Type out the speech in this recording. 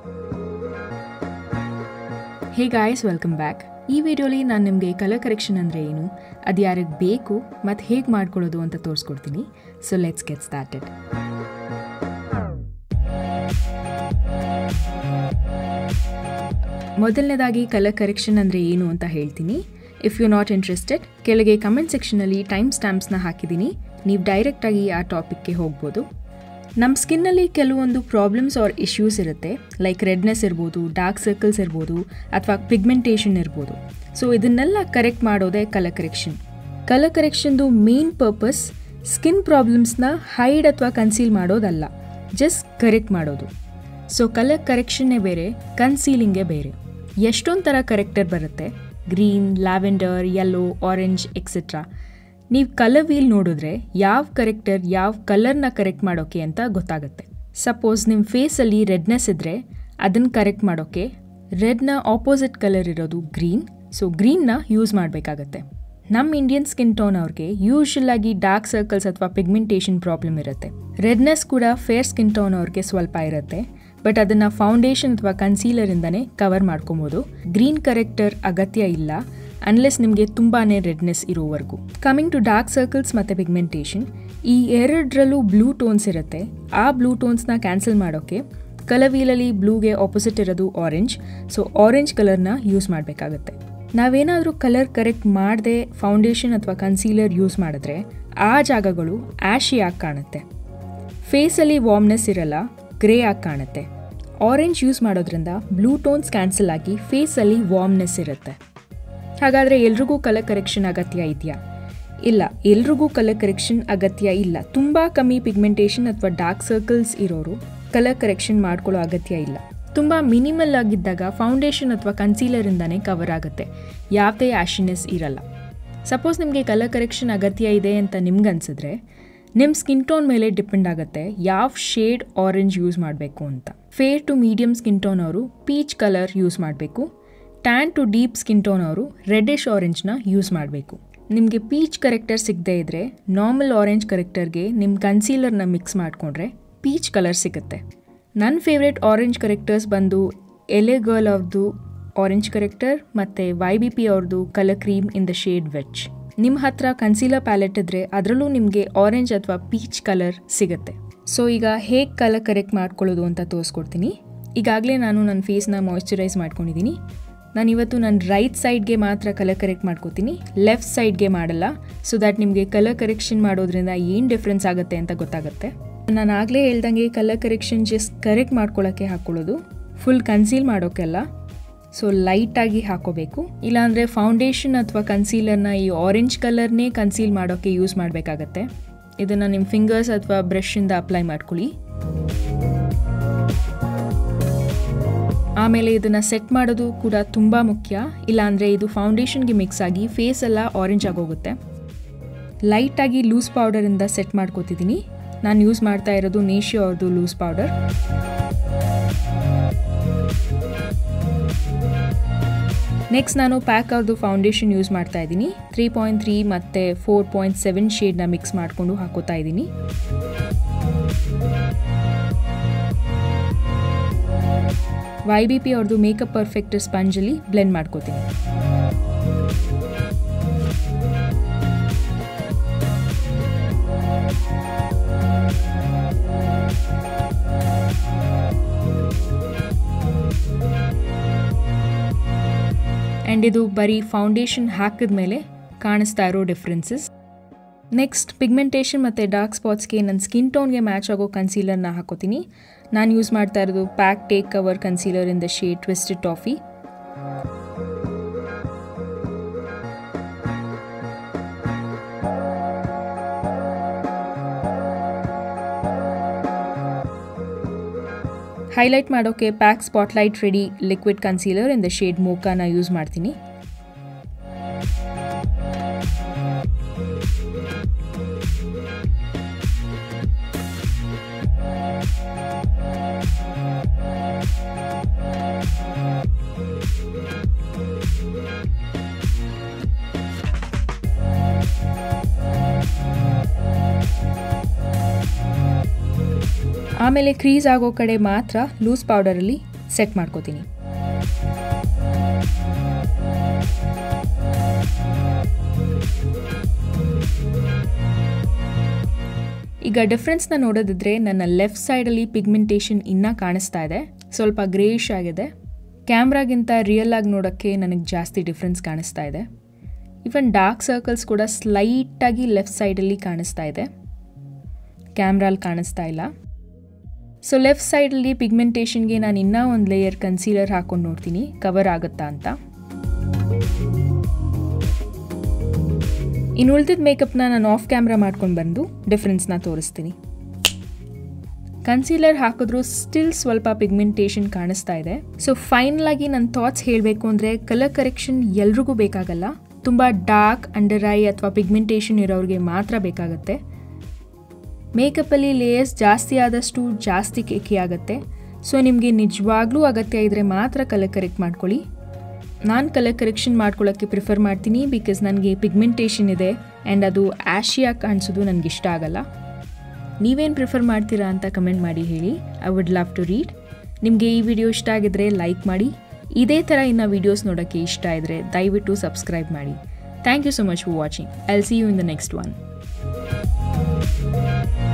hey guys welcome back ಈ ವಿಡಿಯೋಲಿ ನಾನು ನಿಮಗೆ ಕಲರ್ ಕರೆಕ್ಷನ್ ಅಂದರೆ ಏನು ಅದು ಯಾರಿಗೆ ಬೇಕು ಮತ್ತು ಹೇಗೆ ಮಾಡ್ಕೊಳ್ಳೋದು ಅಂತ ತೋರಿಸ್ಕೊಡ್ತೀನಿ ಸೊ ಲೆಟ್ಸ್ ಗೆಟ್ ಸ್ಟಾರ್ಟೆಡ್ ಮೊದಲನೇದಾಗಿ ಕಲರ್ ಕರೆಕ್ಷನ್ ಅಂದರೆ ಏನು ಅಂತ ಹೇಳ್ತೀನಿ ಇಫ್ ಯು ನಾಟ್ ಇಂಟ್ರೆಸ್ಟೆಡ್ ಕೆಳಗೆ ಕಮೆಂಟ್ ಸೆಕ್ಷನಲ್ಲಿ ಟೈಮ್ ಸ್ಟ್ಯಾಂಪ್ಸ್ನ ಹಾಕಿದ್ದೀನಿ ನೀವು ಡೈರೆಕ್ಟಾಗಿ ಆ ಟಾಪಿಕ್ಗೆ ಹೋಗ್ಬೋದು ನಮ್ಮ ಸ್ಕಿನ್ನಲ್ಲಿ ಕೆಲವೊಂದು ಪ್ರಾಬ್ಲಮ್ಸ್ ಆರ್ ಇಶ್ಯೂಸ್ ಇರುತ್ತೆ ಲೈಕ್ ರೆಡ್ನೆಸ್ ಇರ್ಬೋದು ಡಾರ್ಕ್ ಸರ್ಕಲ್ಸ್ ಇರ್ಬೋದು ಅಥವಾ ಪಿಗ್ಮೆಂಟೇಷನ್ ಇರ್ಬೋದು ಸೊ ಇದನ್ನೆಲ್ಲ ಕರೆಕ್ಟ್ ಮಾಡೋದೇ ಕಲರ್ ಕರೆಕ್ಷನ್ ಕಲರ್ ಕರೆಕ್ಷನ್ದು ಮೇನ್ ಪರ್ಪಸ್ ಸ್ಕಿನ್ ಪ್ರಾಬ್ಲಮ್ಸ್ನ ಹೈಡ್ ಅಥವಾ ಕನ್ಸೀಲ್ ಮಾಡೋದಲ್ಲ ಜಸ್ಟ್ ಕರೆಕ್ಟ್ ಮಾಡೋದು ಸೊ ಕಲರ್ ಕರೆಕ್ಷನ್ನೇ ಬೇರೆ ಕನ್ಸೀಲಿಂಗೇ ಬೇರೆ ಎಷ್ಟೊಂದು ಥರ ಕರೆಕ್ಟರ್ ಬರುತ್ತೆ green lavender yellow orange etcetera ನೀವು ಕಲರ್ ವೀಲ್ ನೋಡಿದ್ರೆ ಯಾವ ಕರೆಕ್ಟರ್ ಯಾವ ಕಲರ್ನ ಕರೆಕ್ಟ್ ಮಾಡೋಕ್ಕೆ ಅಂತ ಗೊತ್ತಾಗುತ್ತೆ ಸಪೋಸ್ ನಿಮ್ಮ ಫೇಸಲ್ಲಿ ರೆಡ್ನೆಸ್ ಇದ್ದರೆ ಅದನ್ನು ಕರೆಕ್ಟ್ ಮಾಡೋಕ್ಕೆ ರೆಡ್ನ ಆಪೋಸಿಟ್ ಕಲರ್ ಇರೋದು ಗ್ರೀನ್ ಸೊ ಗ್ರೀನ್ನ ಯೂಸ್ ಮಾಡಬೇಕಾಗತ್ತೆ ನಮ್ಮ ಇಂಡಿಯನ್ ಸ್ಕಿನ್ ಟೋನ್ ಅವ್ರಿಗೆ ಯೂಶಲ್ ಆಗಿ ಡಾರ್ಕ್ ಸರ್ಕಲ್ಸ್ ಅಥವಾ ಪಿಗ್ಮೆಂಟೇಷನ್ ಪ್ರಾಬ್ಲಮ್ ಇರುತ್ತೆ ರೆಡ್ನೆಸ್ ಕೂಡ ಫೇರ್ ಸ್ಕಿನ್ ಟೋನ್ ಅವ್ರಿಗೆ ಸ್ವಲ್ಪ ಇರುತ್ತೆ ಬಟ್ ಅದನ್ನು ಫೌಂಡೇಶನ್ ಅಥವಾ ಕನ್ಸೀಲರಿಂದನೇ ಕವರ್ ಮಾಡ್ಕೊಬೋದು ಗ್ರೀನ್ ಕರೆಕ್ಟರ್ ಅಗತ್ಯ ಇಲ್ಲ ಅನ್ಲೆಸ್ ನಿಮಗೆ ತುಂಬಾ ರೆಡ್ನೆಸ್ ಇರೋವರೆಗೂ ಕಮಿಂಗ್ ಟು ಡಾರ್ಕ್ ಸರ್ಕಲ್ಸ್ ಮತ್ತು ಪಿಗ್ಮೆಂಟೇಷನ್ ಈ ಎರಡರಲ್ಲೂ ಬ್ಲೂ ಟೋನ್ಸ್ ಇರುತ್ತೆ ಆ ಬ್ಲೂ ಟೋನ್ಸ್ನ ಕ್ಯಾನ್ಸಲ್ ಮಾಡೋಕ್ಕೆ ಕಲರ್ ವೀಲಲ್ಲಿ ಬ್ಲೂಗೆ ಆಪೋಸಿಟ್ ಇರೋದು ಆರೆಂಜ್ ಸೊ ಆರೆಂಜ್ ಕಲರ್ನ ಯೂಸ್ ಮಾಡಬೇಕಾಗತ್ತೆ ನಾವೇನಾದರೂ ಕಲರ್ ಕರೆಕ್ಟ್ ಮಾಡದೆ ಫೌಂಡೇಶನ್ ಅಥವಾ ಕನ್ಸೀಲರ್ ಯೂಸ್ ಮಾಡಿದ್ರೆ ಆ ಜಾಗಗಳು ಆ್ಯಶಿ ಆಗಿ ಕಾಣುತ್ತೆ ಫೇಸಲ್ಲಿ ವಾರ್ಮ್ನೆಸ್ ಇರಲ್ಲ ಗ್ರೇ ಆಗಿ ಕಾಣುತ್ತೆ ಆರೆಂಜ್ ಯೂಸ್ ಮಾಡೋದ್ರಿಂದ ಬ್ಲೂ ಟೋನ್ಸ್ ಕ್ಯಾನ್ಸಲ್ ಆಗಿ ಫೇಸಲ್ಲಿ ವಾರ್ಮ್ನೆಸ್ ಇರುತ್ತೆ ಹಾಗಾದರೆ ಎಲ್ರಿಗೂ ಕಲರ್ ಕರೆಕ್ಷನ್ ಅಗತ್ಯ ಇದೆಯಾ ಇಲ್ಲ ಎಲ್ರಿಗೂ ಕಲರ್ ಕರೆಕ್ಷನ್ ಅಗತ್ಯ ಇಲ್ಲ ತುಂಬ ಕಮ್ಮಿ ಪಿಗ್ಮೆಂಟೇಷನ್ ಅಥವಾ ಡಾರ್ಕ್ ಸರ್ಕಲ್ಸ್ ಇರೋರು ಕಲರ್ ಕರೆಕ್ಷನ್ ಮಾಡ್ಕೊಳ್ಳೋ ಅಗತ್ಯ ಇಲ್ಲ ತುಂಬ ಮಿನಿಮಲ್ ಆಗಿದ್ದಾಗ ಫೌಂಡೇಶನ್ ಅಥವಾ ಕನ್ಸೀಲರಿಂದನೇ ಕವರ್ ಆಗುತ್ತೆ ಯಾವುದೇ ಆಶಿನೆಸ್ ಇರಲ್ಲ ಸಪೋಸ್ ನಿಮಗೆ ಕಲರ್ ಕರೆಕ್ಷನ್ ಅಗತ್ಯ ಇದೆ ಅಂತ ನಿಮ್ಗೆ ಅನ್ಸಿದ್ರೆ ನಿಮ್ಮ ಸ್ಕಿನ್ ಟೋನ್ ಮೇಲೆ ಡಿಪೆಂಡ್ ಆಗುತ್ತೆ ಯಾವ ಶೇಡ್ ಆರೆಂಜ್ ಯೂಸ್ ಮಾಡಬೇಕು ಅಂತ fair to medium skin tone ಅವರು ಪೀಚ್ ಕಲರ್ ಯೂಸ್ ಮಾಡಬೇಕು tan to deep skin tone ಅವರು ರೆಡ್ಡಿಶ್ ಆರೆಂಜ್ನ ಯೂಸ್ ಮಾಡಬೇಕು ನಿಮಗೆ ಪೀಚ್ ಕರೆಕ್ಟರ್ ಸಿಗದೇ ಇದ್ದರೆ ನಾರ್ಮಲ್ ಆರೆಂಜ್ ಕರೆಕ್ಟರ್ಗೆ ನಿಮ್ಮ ಕನ್ಸೀಲರ್ನ ಮಿಕ್ಸ್ ಮಾಡಿಕೊಂಡ್ರೆ ಪೀಚ್ ಕಲರ್ ಸಿಗುತ್ತೆ ನನ್ನ ಫೇವ್ರೆಟ್ ಆರೆಂಜ್ ಕರೆಕ್ಟರ್ಸ್ ಬಂದು ಎಲೆ ಗರ್ಲ್ ಅವ್ರದ್ದು ಆರೆಂಜ್ ಕರೆಕ್ಟರ್ ಮತ್ತು ವೈ ಬಿ ಪಿ ಅವ್ರದ್ದು colour cream in the shade which ನಿಮ್ಮ ಹತ್ರ ಕನ್ಸೀಲರ್ ಪ್ಯಾಲೆಟ್ ಇದ್ದರೆ ಅದರಲ್ಲೂ ನಿಮಗೆ ಆರೆಂಜ್ ಅಥವಾ ಪೀಚ್ ಕಲರ್ ಸಿಗುತ್ತೆ ಸೊ ಈಗ ಹೇಗೆ ಕಲರ್ ಕರೆಕ್ಟ್ ಮಾಡ್ಕೊಳ್ಳೋದು ಅಂತ ತೋರಿಸ್ಕೊಡ್ತೀನಿ ಈಗಾಗಲೇ ನಾನು ನನ್ನ ಫೇಸ್ನ ಮಾಯ್ಶ್ಚರೈಸ್ ಮಾಡ್ಕೊಂಡಿದ್ದೀನಿ ನಾನು ಇವತ್ತು ನನ್ನ ರೈಟ್ ಸೈಡ್ಗೆ ಮಾತ್ರ ಕಲರ್ ಕರೆಕ್ಟ್ ಮಾಡ್ಕೋತೀನಿ ಲೆಫ್ಟ್ ಸೈಡ್ಗೆ ಮಾಡಲ್ಲ ಸೊ ದ್ಯಾಟ್ ನಿಮಗೆ ಕಲರ್ ಕರೆಕ್ಷನ್ ಮಾಡೋದ್ರಿಂದ ಏನು ಡಿಫ್ರೆನ್ಸ್ ಆಗುತ್ತೆ ಅಂತ ಗೊತ್ತಾಗುತ್ತೆ ನಾನು ಆಗಲೇ ಹೇಳ್ದಂಗೆ ಕಲರ್ ಕರೆಕ್ಷನ್ ಜಸ್ಟ್ ಕರೆಕ್ಟ್ ಮಾಡ್ಕೊಳ್ಳೋಕ್ಕೆ ಹಾಕ್ಕೊಳ್ಳೋದು ಫುಲ್ ಕನ್ಸೀಲ್ ಮಾಡೋಕ್ಕೆಲ್ಲ ಸೊ ಲೈಟಾಗಿ ಹಾಕೋಬೇಕು ಇಲ್ಲಾಂದರೆ ಫೌಂಡೇಶನ್ ಅಥವಾ ಕನ್ಸೀಲರ್ನ ಈ ಆರೆಂಜ್ ಕಲರ್ನೇ ಕನ್ಸೀಲ್ ಮಾಡೋಕ್ಕೆ ಯೂಸ್ ಮಾಡಬೇಕಾಗತ್ತೆ ಇದನ್ನು ನಿಮ್ಮ ಫಿಂಗರ್ಸ್ ಅಥವಾ ಬ್ರಷಿಂದ ಅಪ್ಲೈ ಮಾಡ್ಕೊಳ್ಳಿ ಆಮೇಲೆ ಇದನ್ನು ಸೆಟ್ ಮಾಡೋದು ಕೂಡ ತುಂಬ ಮುಖ್ಯ ಇಲ್ಲಾಂದರೆ ಇದು ಫೌಂಡೇಶನ್ಗೆ ಮಿಕ್ಸ್ ಆಗಿ ಫೇಸ್ ಎಲ್ಲ ಆರೆಂಜ್ ಆಗೋಗುತ್ತೆ ಲೈಟಾಗಿ ಲೂಸ್ ಪೌಡರಿಂದ ಸೆಟ್ ಮಾಡ್ಕೋತಿದ್ದೀನಿ ನಾನು ಯೂಸ್ ಮಾಡ್ತಾ ಇರೋದು ನೇಶಿಯೋ ಅವ್ರದ್ದು ಲೂಸ್ ಪೌಡರ್ ನೆಕ್ಸ್ಟ್ ನಾನು ಪ್ಯಾಕ್ ಅವ್ರದ್ದು ಫೌಂಡೇಶನ್ ಯೂಸ್ ಮಾಡ್ತಾ ಇದ್ದೀನಿ ತ್ರೀ ಪಾಯಿಂಟ್ ತ್ರೀ ಮತ್ತು ಫೋರ್ ಪಾಯಿಂಟ್ ಸೆವೆನ್ ಶೇಡ್ನ ಮಿಕ್ಸ್ ಮಾಡಿಕೊಂಡು ಹಾಕೋತಾ ಇದ್ದೀನಿ ವೈ ಬಿ ಪಿ ಅವ್ರದ್ದು ಮೇಕಪ್ ಪರ್ಫೆಕ್ಟ್ ಸ್ಪಂಜಲ್ಲಿ ಬ್ಲೆಂಡ್ ಮಾಡ್ಕೋತೀನಿ ಆ್ಯಂಡ್ ಇದು ಬರೀ ಫೌಂಡೇಶನ್ ಹಾಕಿದ ಮೇಲೆ ಕಾಣಿಸ್ತಾ ಇರೋ ಡಿಫ್ರೆನ್ಸಸ್ ನೆಕ್ಸ್ಟ್ ಪಿಗ್ಮೆಂಟೇಷನ್ ಮತ್ತು ಡಾರ್ಕ್ ಸ್ಪಾಟ್ಸ್ಗೆ ನನ್ನ ಸ್ಕಿನ್ ಟೋನ್ಗೆ ಮ್ಯಾಚ್ ಆಗೋ ಕನ್ಸೀಲರ್ನ ಹಾಕೋತೀನಿ ನಾನು ಯೂಸ್ ಮಾಡ್ತಾ ಇರೋದು pack take cover concealer in the shade twisted toffee highlight ಮಾಡೋಕ್ಕೆ pack spotlight ready liquid concealer in the shade ಮೋಕಾನ ಯೂಸ್ ಮಾಡ್ತೀನಿ ಆಮೇಲೆ ಕ್ರೀಸ್ ಆಗೋ ಕಡೆ ಮಾತ್ರ ಲೂಸ್ ಪೌಡರಲ್ಲಿ ಸೆಟ್ ಮಾಡ್ಕೋತೀನಿ ಈಗ ಡಿಫ್ರೆನ್ಸ್ನ ನೋಡೋದಿದ್ರೆ ನನ್ನ ಲೆಫ್ಟ್ ಸೈಡಲ್ಲಿ ಪಿಗ್ಮೆಂಟೇಷನ್ ಇನ್ನೂ ಕಾಣಿಸ್ತಾ ಇದೆ ಸ್ವಲ್ಪ ಗ್ರೇಷ್ ಆಗಿದೆ ಕ್ಯಾಮ್ರಾಗಿಂತ ರಿಯಲ್ ಆಗಿ ನೋಡೋಕ್ಕೆ ನನಗೆ ಜಾಸ್ತಿ ಡಿಫ್ರೆನ್ಸ್ ಕಾಣಿಸ್ತಾ ಇದೆ ಇವನ್ ಡಾರ್ಕ್ ಸರ್ಕಲ್ಸ್ ಕೂಡ ಸ್ಲೈಟಾಗಿ ಲೆಫ್ಟ್ ಸೈಡಲ್ಲಿ ಕಾಣಿಸ್ತಾ ಇದೆ ಕ್ಯಾಮ್ರಲ್ಲಿ ಕಾಣಿಸ್ತಾ ಇಲ್ಲ ಸೊ ಲೆಫ್ಟ್ ಸೈಡಲ್ಲಿ ಪಿಗ್ಮೆಂಟೇಷನ್ಗೆ ನಾನು ಇನ್ನೂ ಒಂದು ಲೇಯರ್ ಕನ್ಸೀಲರ್ ಹಾಕೊಂಡು ನೋಡ್ತೀನಿ ಕವರ್ ಆಗುತ್ತಾ ಅಂತ ಇನ್ನು ಉಳಿದಿದ್ದ ಮೇಕಪ್ನ ನಾನು ಆಫ್ ಕ್ಯಾಮ್ರಾ ಮಾಡ್ಕೊಂಡು ಬಂದು ಡಿಫ್ರೆನ್ಸ್ನ ತೋರಿಸ್ತೀನಿ ಕನ್ಸೀಲರ್ ಹಾಕಿದ್ರೂ ಸ್ಟಿಲ್ ಸ್ವಲ್ಪ ಪಿಗ್ಮೆಂಟೇಷನ್ ಕಾಣಿಸ್ತಾ ಇದೆ ಸೊ ಫೈನಲ್ ಆಗಿ ನನ್ನ ಥಾಟ್ಸ್ ಹೇಳಬೇಕು ಅಂದರೆ ಕಲರ್ ಕರೆಕ್ಷನ್ ಎಲ್ರಿಗೂ ಬೇಕಾಗಲ್ಲ ತುಂಬ ಡಾರ್ಕ್ ಅಂಡರ್ ಐ ಅಥವಾ ಪಿಗ್ಮೆಂಟೇಷನ್ ಇರೋರಿಗೆ ಮಾತ್ರ ಬೇಕಾಗುತ್ತೆ ಮೇಕಪ್ಪಲ್ಲಿ ಲೇಯರ್ಸ್ ಜಾಸ್ತಿ ಆದಷ್ಟು ಜಾಸ್ತಿ ಕೇಕಿ ಆಗುತ್ತೆ ಸೊ ನಿಮಗೆ ನಿಜವಾಗ್ಲೂ ಅಗತ್ಯ ಇದ್ದರೆ ಮಾತ್ರ ಕಲರ್ ಕರೆಕ್ಟ್ ಮಾಡ್ಕೊಳ್ಳಿ ನಾನು ಕಲರ್ ಕರೆಕ್ಷನ್ ಮಾಡ್ಕೊಳ್ಳೋಕ್ಕೆ ಪ್ರಿಫರ್ ಮಾಡ್ತೀನಿ ಬಿಕಾಸ್ ನನಗೆ ಪಿಗ್ಮೆಂಟೇಷನ್ ಇದೆ ಆ್ಯಂಡ್ ಅದು ಆ್ಯಶಿಯಾಗಿ ಕಾಣಿಸೋದು ನನಗೆ ಇಷ್ಟ ಆಗಲ್ಲ ನೀವೇನು ಪ್ರಿಫರ್ ಮಾಡ್ತೀರಾ ಅಂತ ಕಮೆಂಟ್ ಮಾಡಿ ಹೇಳಿ I would love to read ನಿಮಗೆ ಈ ವಿಡಿಯೋ ಇಷ್ಟ ಆಗಿದ್ರೆ ಲೈಕ್ ಮಾಡಿ ಇದೇ ಥರ ಇನ್ನು ವೀಡಿಯೋಸ್ ನೋಡೋಕ್ಕೆ ಇಷ್ಟ ಇದ್ದರೆ ದಯವಿಟ್ಟು ಸಬ್ಸ್ಕ್ರೈಬ್ ಮಾಡಿ thank you so much for watching I'll see you in the next one